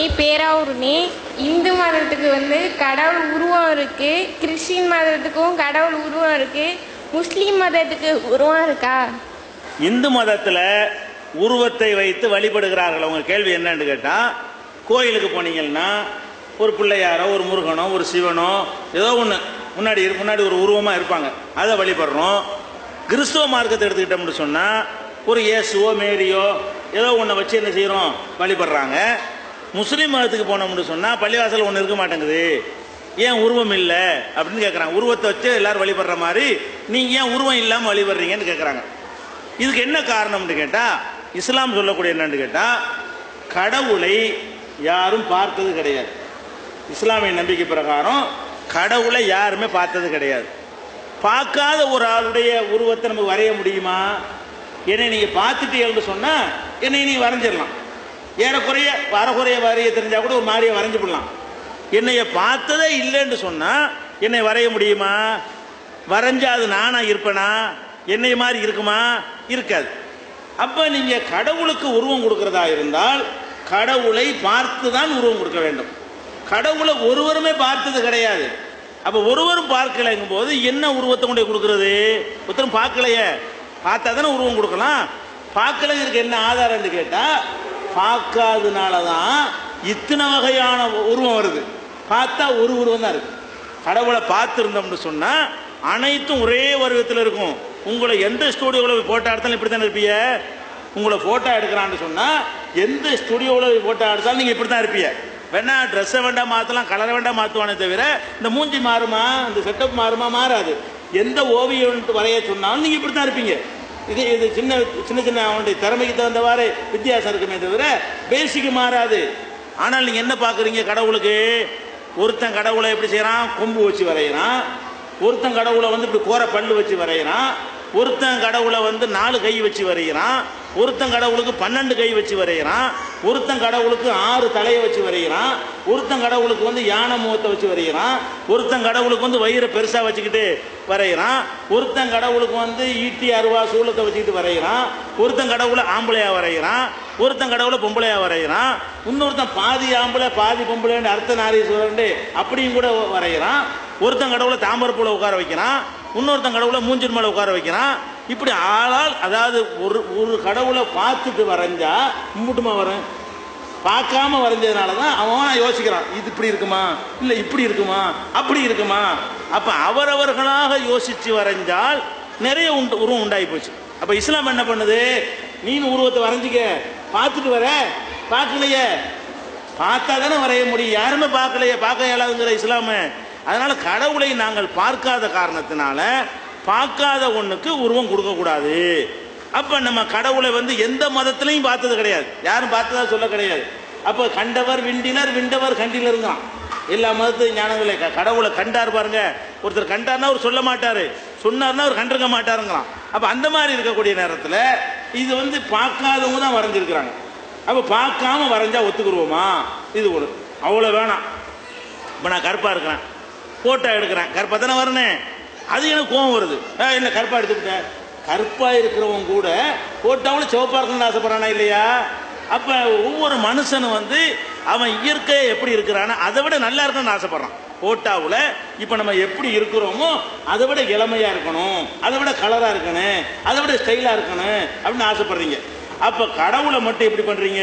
பேராவூர்னி இந்து மதத்துக்கு வந்து கடவுள் உருவம் இருக்கு கிறிஸ்டின் மதத்துக்கும் கடவுள் உருவம் இருக்கு முஸ்லீம் மதத்துக்கு உருவம் இருக்கா இந்து மதத்தில் உருவத்தை வைத்து வழிபடுகிறார்கள் அவங்க கேள்வி என்னன்னு கேட்டால் கோயிலுக்கு போனீங்கன்னா ஒரு பிள்ளையாரோ ஒரு முருகனோ ஒரு சிவனோ ஏதோ ஒன்று முன்னாடி இரு- முன்னாடி ஒரு உருவமாக இருப்பாங்க அதை வழிபடுறோம் கிறிஸ்துவ மார்க்கத்தை எடுத்துக்கிட்டோம்னு சொன்னால் ஒரு இயேசுவோ மேரியோ ஏதோ ஒன்றை வச்சு என்ன செய்கிறோம் வழிபடுறாங்க முஸ்லீம் மதத்துக்கு போனோம்னு சொன்னால் பள்ளிவாசல் ஒன்று இருக்க மாட்டேங்குது ஏன் உருவம் இல்லை அப்படின்னு கேட்குறாங்க உருவத்தை வச்சு எல்லாரும் வழிபடுற மாதிரி நீங்கள் ஏன் உருவம் இல்லாமல் வழிபடுறீங்கன்னு கேட்குறாங்க இதுக்கு என்ன காரணம்னு கேட்டால் இஸ்லாம் சொல்லக்கூடிய என்னன்னு கேட்டால் கடவுளை யாரும் பார்த்தது கிடையாது இஸ்லாமிய நம்பிக்கை பிரகாரம் கடவுளை யாருமே பார்த்தது கிடையாது பார்க்காத ஒரு ஆளுடைய உருவத்தை நமக்கு வரைய முடியுமா என்னை நீங்கள் பார்த்துட்டீங்கன்னு சொன்னால் என்னை நீ வரைஞ்சிடலாம் ஏறக்குறைய அறக்குறைய வரைய தெரிஞ்சால் கூட ஒரு மாதிரியை வரைஞ்சு விடலாம் என்னைய பார்த்ததே இல்லைன்னு சொன்னால் என்னை வரைய முடியுமா வரைஞ்சா அது நானா இருப்பேனா என்னைய மாதிரி இருக்குமா இருக்காது அப்போ நீங்கள் கடவுளுக்கு உருவம் கொடுக்கறதா இருந்தால் கடவுளை பார்த்து தான் உருவம் கொடுக்க வேண்டும் கடவுளை ஒருவருமே பார்த்தது கிடையாது அப்போ ஒருவரும் பார்க்கலைங்கும் போது என்ன உருவத்தை கொண்டு போய் கொடுக்கறது ஒருத்தரும் பார்க்கலையே பார்த்தா தானே உருவம் கொடுக்கலாம் பார்க்கலங்கிறதுக்கு என்ன ஆதாரம்னு கேட்டால் பார்க்காதனால தான் இத்தனை வகையான உருவம் வருது பார்த்தா ஒரு உருவம் தான் இருக்கு கடவுளை பார்த்துருந்தோம்னு சொன்னால் அனைத்தும் ஒரே வடிவத்தில் இருக்கும் உங்களை எந்த ஸ்டூடியோவில் போட்டோ எடுத்தாலும் இப்படி தானே இருப்பீங்க உங்களை ஃபோட்டோ எடுக்கிறான்னு சொன்னால் எந்த ஸ்டுடியோவில் ஃபோட்டோ எடுத்தாலும் நீங்கள் இப்படி தான் இருப்பீங்க வேணா ட்ரெஸ்ஸை வேண்டாம் மாற்றலாம் கலரை வேண்டாம் மாற்றுவானே தவிர இந்த மூஞ்சி மாறுமா இந்த செட்டப் மாறுமா மாறாது எந்த ஓவியம் வரைய சொன்னாலும் நீங்கள் இப்படி தான் இருப்பீங்க இது இது சின்ன சின்ன சின்ன அவனுடைய திறமைக்கு தகுந்தவாறு வித்தியாசம் இருக்குமே தவிர பேசிக்கு மாறாது ஆனால் நீங்கள் என்ன பார்க்குறீங்க கடவுளுக்கு ஒருத்தன் கடவுளை எப்படி செய்கிறான் கொம்பு வச்சு வரைகிறான் ஒருத்தன் கடவுளை வந்து இப்படி கோர பல்லு வச்சு வரைகிறான் ஒருத்தன் கடவுளை வந்து நாலு கை வச்சு வரைகிறான் ஒருத்தன் கடவுளுக்கு பன்னெண்டு கை வச்சு வரைகிறான் ஒருத்தன் கடவுளுக்கு ஆறு தலையை வச்சு வரைகிறான் ஒருத்தன் கடவுளுக்கு வந்து யானை முகத்தை வச்சு வரைகிறான் ஒருத்தன் கடவுளுக்கு வந்து வயிறை பெருசாக வச்சுக்கிட்டு வரைகிறான் ஒருத்தன் கடவுளுக்கு வந்து ஈட்டி அருவா சூளத்தை வச்சுக்கிட்டு வரைகிறான் ஒருத்தன் கடவுளை ஆம்பளையா வரைகிறான் ஒருத்தன் கடவுளை பொம்பளையா வரைகிறான் இன்னொருத்தன் பாதி ஆம்பளை பாதி பொம்பளைன்னு அர்த்த நாரீஸ்வரன் அப்படியும் கூட வரைகிறான் ஒருத்தன் கடவுளை தாமரப்பூல உட்கார வைக்கிறான் இன்னொருத்தன் கடவுளை மூஞ்சின் மேலே உட்கார வைக்கிறான் இப்படி ஆளால் அதாவது ஒரு ஒரு கடவுளை பார்த்துட்டு வரைஞ்சா கும்பிட்டுமா வரும் பார்க்காம வரைஞ்சதுனால தான் அவன் யோசிக்கிறான் இது இப்படி இருக்குமா இல்லை இப்படி இருக்குமா அப்படி இருக்குமா அப்போ அவரவர்களாக யோசித்து வரைஞ்சால் நிறைய உண்டு உருவம் உண்டாகி போச்சு அப்போ இஸ்லாம் என்ன பண்ணுது நீனு உருவத்தை வரைஞ்சிக்க பார்த்துட்டு வர பார்க்கலையே பார்த்தா தானே வரைய முடியும் யாருமே பார்க்கலையே பார்க்க இயலாதுங்கிற இஸ்லாமு அதனால கடவுளை நாங்கள் பார்க்காத காரணத்தினால பார்க்காத ஒண்ணுக்கு உருவம் கொடுக்கக்கூடாது அப்ப நம்ம கடவுளை வந்து எந்த மதத்திலையும் பார்த்தது கிடையாது யாரும் பார்த்ததா சொல்ல கிடையாது அப்ப கண்டவர் விண்டினர் விண்டவர் கண்டிலருங்கிறான் எல்லா மதத்தையும் ஞானங்களே க- கடவுளை கண்டார் பாருங்க ஒருத்தர் கண்டார்னா அவர் சொல்ல மாட்டாரு சொன்னார்னா அவர் கண்டிருக்க மாட்டாருங்களாம் அப்ப அந்த மாதிரி இருக்கக்கூடிய நேரத்தில் இது வந்து பார்க்காதவங்க தான் வரைஞ்சிருக்கிறாங்க அப்ப பார்க்காம வரைஞ்சா ஒத்துக்குருவோமா இது ஒரு அவ்வளோ வேணாம் இப்போ நான் கருப்பாக இருக்கிறேன் ஃபோட்டோ எடுக்கிறேன் கருப்பாக தானே வரனே அது எனக்கு கோவம் வருது ஆ, என்ன கருப்பாக எடுத்துக்கிட்டேன் கருப்பாக இருக்கிறவன் கூட ஃபோட்டோவில் சிவப்பாக இருக்கணும்னு ஆசைப்படுறானா இல்லையா அப்போ ஒவ்வொரு மனுஷனும் வந்து அவன் இயற்கையை எப்படி இருக்கிறானோ அதை விட நல்லா இருக்கணும்னு ஆசைப்படுறான் ஃபோட்டோவில் இப்போ நம்ம எப்படி இருக்கிறோமோ அதை விட இளமையாக இருக்கணும் அதை விட கலராக இருக்கணும் அதை விட ஸ்டைலாக இருக்கணும் அப்படின்னு ஆசைப்படுறீங்க அப்போ கடவுளை மட்டும் எப்படி பண்ணுறீங்க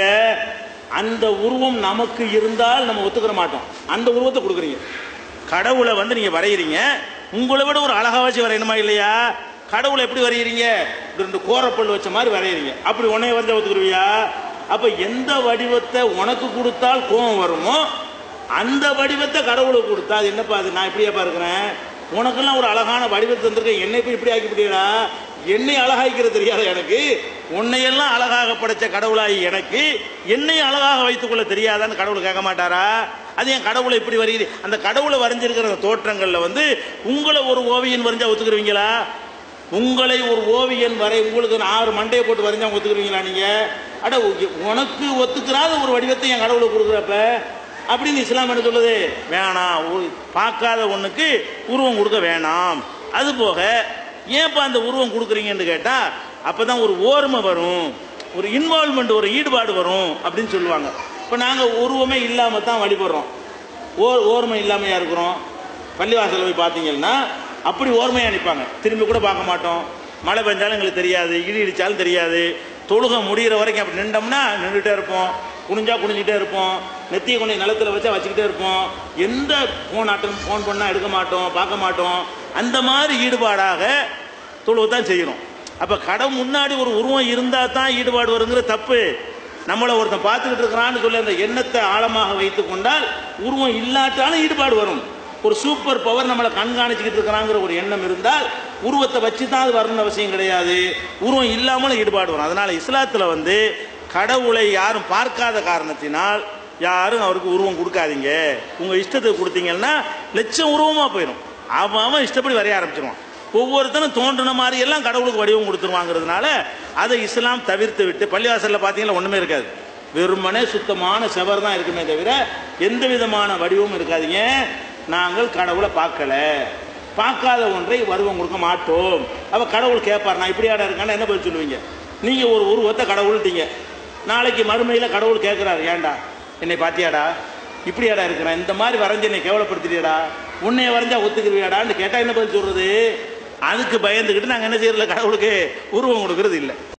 அந்த உருவம் நமக்கு இருந்தால் நம்ம ஒத்துக்கிற மாட்டோம் அந்த உருவத்தை கொடுக்குறீங்க கடவுளை வந்து நீங்க வரைகிறீங்க உங்களை விட ஒரு அழகா வச்சு வரையணுமா இல்லையா கடவுளை எப்படி வரைகிறீங்க ரெண்டு கோரப்பல் வச்ச மாதிரி வரைகிறீங்க அப்படி உன்னைய வரைஞ்சா ஒத்துக்குருவியா அப்ப எந்த வடிவத்தை உனக்கு கொடுத்தால் கோபம் வருமோ அந்த வடிவத்தை கடவுளுக்கு கொடுத்தா அது என்னப்பா அது நான் இப்படியாப்பா இருக்கிறேன் உனக்கெல்லாம் ஒரு அழகான வடிவத்தை தந்திருக்கேன் என்னை போய் இப்படி ஆக்கிவிட்டீங்களா என்னை அழகாய்க்கிறது தெரியாத எனக்கு உன்னையெல்லாம் அழகாக படைச்ச கடவுளாகி எனக்கு என்னை அழகாக வைத்துக்கொள்ள தெரியாதான்னு கடவுள் கேட்க மாட்டாரா அது என் கடவுளை இப்படி வரையுது அந்த கடவுளை வரைஞ்சிருக்கிற அந்த தோற்றங்கள்ல வந்து உங்களை ஒரு ஓவியன் வரைஞ்சா ஒத்துக்குருவீங்களா உங்களை ஒரு ஓவியன் வரை உங்களுக்கு ஒரு ஆறு மண்டையை போட்டு வரைஞ்சா ஒத்துக்குருவீங்களா நீங்க அட உ- உனக்கு ஒத்துக்கிறாத ஒரு வடிவத்தை என் கடவுளுக்கு கொடுக்குறப்ப அப்படின்னு இஸ்லாம் என்ன சொல்லுது வேணாம் உ- பார்க்காத ஒண்ணுக்கு உருவம் கொடுக்க வேணாம் அது போக ஏன்ப்பா அந்த உருவம் கொடுக்குறீங்கன்னு கேட்டா அப்பதான் ஒரு ஓர்மை வரும் ஒரு இன்வால்மெண்ட் ஒரு ஈடுபாடு வரும் அப்படின்னு சொல்லுவாங்க இப்போ இப்போ நாங்கள் உருவமே இல்லாமல் தான் வழிபடுறோம் ஓர் ஓர்மை இல்லாமையா இருக்கிறோம் பள்ளிவாசலில் போய் பார்த்தீங்கன்னா அப்படி ஓர்மையாக நிற்பாங்க திரும்பி கூட பார்க்க மாட்டோம் மழை பெஞ்சாலும் எங்களுக்கு தெரியாது இடி இடிச்சாலும் தெரியாது தொழுகை முடிகிற வரைக்கும் அப்படி நின்றோம்னா நின்றுட்டே இருப்போம் குனிஞ்சா குனிஞ்சிட்டே இருப்போம் நெத்தியை கொண்டு நிலத்தில் வச்சா வச்சுக்கிட்டே இருப்போம் எந்த ஃபோன் ஆட்டம் ஃபோன் பண்ணால் எடுக்க மாட்டோம் பார்க்க மாட்டோம் அந்த மாதிரி ஈடுபாடாக தொழுவை தான் செய்யணும் அப்போ கடை முன்னாடி ஒரு உருவம் இருந்தால் தான் ஈடுபாடு வருங்கிற தப்பு நம்மளை ஒருத்தன் பார்த்துக்கிட்டு இருக்கிறான்னு சொல்லி அந்த எண்ணத்தை ஆழமாக வைத்து கொண்டால் உருவம் இல்லாட்டாலும் ஈடுபாடு வரும் ஒரு சூப்பர் பவர் நம்மளை கண்காணிச்சுக்கிட்டு இருக்கிறாங்கிற ஒரு எண்ணம் இருந்தால் உருவத்தை வச்சு தான் அது வரணும்னு அவசியம் கிடையாது உருவம் இல்லாமலும் ஈடுபாடு வரும் அதனால இஸ்லாத்தில் வந்து கடவுளை யாரும் பார்க்காத காரணத்தினால் யாரும் அவருக்கு உருவம் கொடுக்காதீங்க உங்க இஷ்டத்துக்கு கொடுத்தீங்கன்னா லட்சம் உருவமா போயிடும் அவன் அவன் இஷ்டப்படி வரைய ஆரம்பிச்சிருவான் ஒவ்வொருத்தனும் தோன்றின மாதிரி எல்லாம் கடவுளுக்கு வடிவம் கொடுத்துருவாங்கிறதுனால அதை இஸ்லாம் தவிர்த்து விட்டு பள்ளிவாசல்ல பார்த்தீங்கன்னா ஒண்ணுமே இருக்காது வெறுமனே சுத்தமான செவர் தான் இருக்குமே தவிர எந்த விதமான வடிவமும் இருக்காதீங்க நாங்கள் கடவுளை பார்க்கல பார்க்காத ஒன்றை வடிவம் கொடுக்க மாட்டோம் அவ கடவுள் கேட்பார் நான் இப்படியாடா இருக்கான்னு என்ன பதில் சொல்லுவீங்க நீங்க ஒரு உருவத்தை கடவுள்ட்டீங்க நாளைக்கு மறுமையில கடவுள் கேட்கிறாரு ஏன்டா என்னை பாத்தியாடா இப்படியாடா இருக்கிறேன் இந்த மாதிரி வரைஞ்சு என்னை கேவலப்படுத்திட்டியடா உன்னைய வரைஞ்சா ஒத்துக்குருவியாடான்னு கேட்டா என்ன பதில் சொல்றது அதுக்கு பயந்துக்கிட்டு நாங்க என்ன செய்யறதில்ல கடவுளுக்கு உருவம் கொடுக்கறது இல்லை